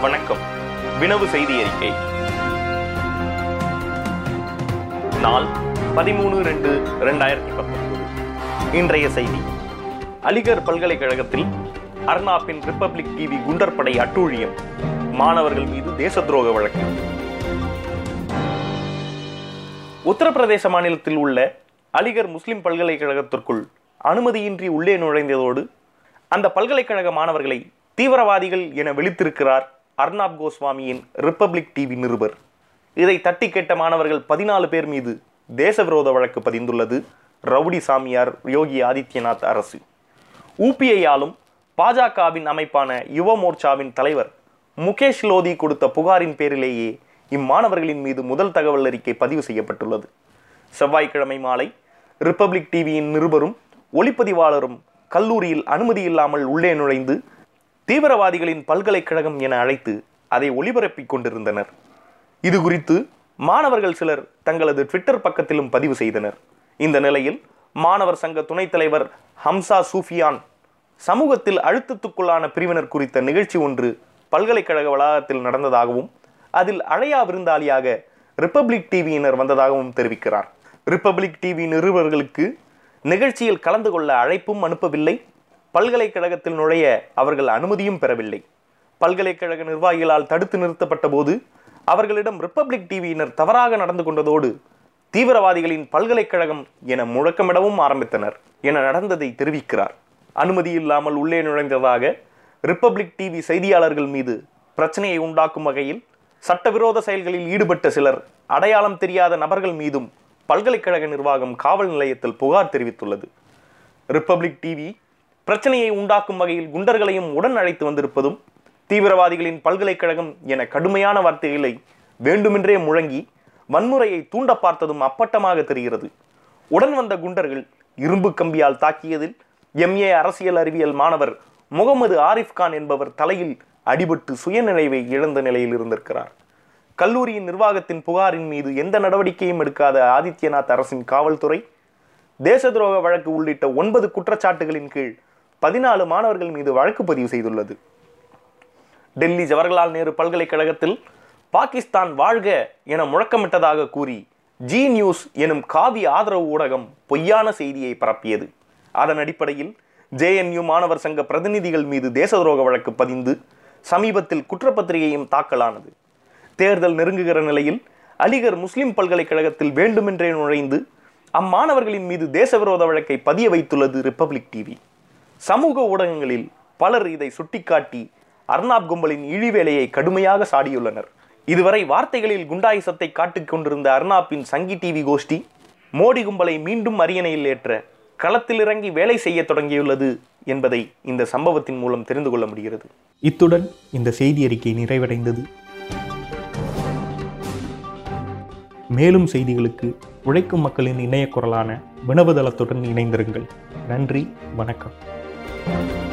வணக்கம் வினவு செய்தி அறிக்கை நாள் பதிமூணு ரெண்டு ரெண்டாயிரத்தி பத்தொன்பது இன்றைய செய்தி அலிகர் பல்கலைக்கழகத்தில் அர்னாப்பின் ரிப்பப்ளிக் டிவி குண்டர் படை அட்டூழியம் மாணவர்கள் மீது தேச துரோக வழக்கு உத்தரப்பிரதேச மாநிலத்தில் உள்ள அலிகர் முஸ்லிம் பல்கலைக்கழகத்திற்குள் அனுமதியின்றி உள்ளே நுழைந்ததோடு அந்த பல்கலைக்கழக மாணவர்களை தீவிரவாதிகள் என விழித்திருக்கிறார் அர்னாப் கோஸ்வாமியின் ரிப்பப்ளிக் டிவி நிருபர் இதை தட்டி கேட்ட மாணவர்கள் பதினாலு பேர் மீது தேசவிரோத வழக்கு பதிந்துள்ளது ரவுடி சாமியார் யோகி ஆதித்யநாத் அரசு ஊபிஐ ஆளும் பாஜகவின் அமைப்பான யுவ மோர்ச்சாவின் தலைவர் முகேஷ் லோதி கொடுத்த புகாரின் பேரிலேயே இம்மாணவர்களின் மீது முதல் தகவல் அறிக்கை பதிவு செய்யப்பட்டுள்ளது செவ்வாய்க்கிழமை மாலை ரிப்பப்ளிக் டிவியின் நிருபரும் ஒளிப்பதிவாளரும் கல்லூரியில் அனுமதி இல்லாமல் உள்ளே நுழைந்து தீவிரவாதிகளின் பல்கலைக்கழகம் என அழைத்து அதை ஒளிபரப்பிக் கொண்டிருந்தனர் இது குறித்து மாணவர்கள் சிலர் தங்களது ட்விட்டர் பக்கத்திலும் பதிவு செய்தனர் இந்த நிலையில் மாணவர் சங்க துணைத் தலைவர் ஹம்சா சூஃபியான் சமூகத்தில் அழுத்தத்துக்குள்ளான பிரிவினர் குறித்த நிகழ்ச்சி ஒன்று பல்கலைக்கழக வளாகத்தில் நடந்ததாகவும் அதில் அழையா விருந்தாளியாக ரிப்பப்ளிக் டிவியினர் வந்ததாகவும் தெரிவிக்கிறார் ரிப்பப்ளிக் டிவி நிருபர்களுக்கு நிகழ்ச்சியில் கலந்து கொள்ள அழைப்பும் அனுப்பவில்லை பல்கலைக்கழகத்தில் நுழைய அவர்கள் அனுமதியும் பெறவில்லை பல்கலைக்கழக நிர்வாகிகளால் தடுத்து நிறுத்தப்பட்ட போது அவர்களிடம் ரிப்பப்ளிக் டிவியினர் தவறாக நடந்து கொண்டதோடு தீவிரவாதிகளின் பல்கலைக்கழகம் என முழக்கமிடவும் ஆரம்பித்தனர் என நடந்ததை தெரிவிக்கிறார் அனுமதி இல்லாமல் உள்ளே நுழைந்ததாக ரிப்பப்ளிக் டிவி செய்தியாளர்கள் மீது பிரச்சனையை உண்டாக்கும் வகையில் சட்டவிரோத செயல்களில் ஈடுபட்ட சிலர் அடையாளம் தெரியாத நபர்கள் மீதும் பல்கலைக்கழக நிர்வாகம் காவல் நிலையத்தில் புகார் தெரிவித்துள்ளது ரிப்பப்ளிக் டிவி பிரச்சனையை உண்டாக்கும் வகையில் குண்டர்களையும் உடன் அழைத்து வந்திருப்பதும் தீவிரவாதிகளின் பல்கலைக்கழகம் என கடுமையான வார்த்தைகளை வேண்டுமென்றே முழங்கி வன்முறையை தூண்ட பார்த்ததும் அப்பட்டமாக தெரிகிறது உடன் வந்த குண்டர்கள் இரும்பு கம்பியால் தாக்கியதில் எம்ஏ அரசியல் அறிவியல் மாணவர் முகமது ஆரிஃப் கான் என்பவர் தலையில் அடிபட்டு சுயநினைவை இழந்த நிலையில் இருந்திருக்கிறார் கல்லூரியின் நிர்வாகத்தின் புகாரின் மீது எந்த நடவடிக்கையும் எடுக்காத ஆதித்யநாத் அரசின் காவல்துறை தேச துரோக வழக்கு உள்ளிட்ட ஒன்பது குற்றச்சாட்டுகளின் கீழ் பதினாலு மாணவர்கள் மீது வழக்கு பதிவு செய்துள்ளது டெல்லி ஜவஹர்லால் நேரு பல்கலைக்கழகத்தில் பாகிஸ்தான் வாழ்க என முழக்கமிட்டதாக கூறி ஜி நியூஸ் எனும் காவி ஆதரவு ஊடகம் பொய்யான செய்தியை பரப்பியது அதன் அடிப்படையில் ஜேஎன்யூ மாணவர் சங்க பிரதிநிதிகள் மீது தேச துரோக வழக்கு பதிந்து சமீபத்தில் குற்றப்பத்திரிகையும் தாக்கலானது தேர்தல் நெருங்குகிற நிலையில் அலிகர் முஸ்லிம் பல்கலைக்கழகத்தில் வேண்டுமென்றே நுழைந்து அம்மாணவர்களின் மீது தேசவிரோத வழக்கை பதிய வைத்துள்ளது ரிப்பப்ளிக் டிவி சமூக ஊடகங்களில் பலர் இதை சுட்டிக்காட்டி அர்னாப் கும்பலின் இழிவேலையை கடுமையாக சாடியுள்ளனர் இதுவரை வார்த்தைகளில் குண்டாயுசத்தை காட்டிக் கொண்டிருந்த அர்னாப்பின் சங்கி டிவி கோஷ்டி மோடி கும்பலை மீண்டும் அரியணையில் ஏற்ற களத்தில் இறங்கி வேலை செய்ய தொடங்கியுள்ளது என்பதை இந்த சம்பவத்தின் மூலம் தெரிந்து கொள்ள முடிகிறது இத்துடன் இந்த செய்தி அறிக்கை நிறைவடைந்தது மேலும் செய்திகளுக்கு உழைக்கும் மக்களின் இணைய குரலான வினவுதளத்துடன் இணைந்திருங்கள் நன்றி வணக்கம்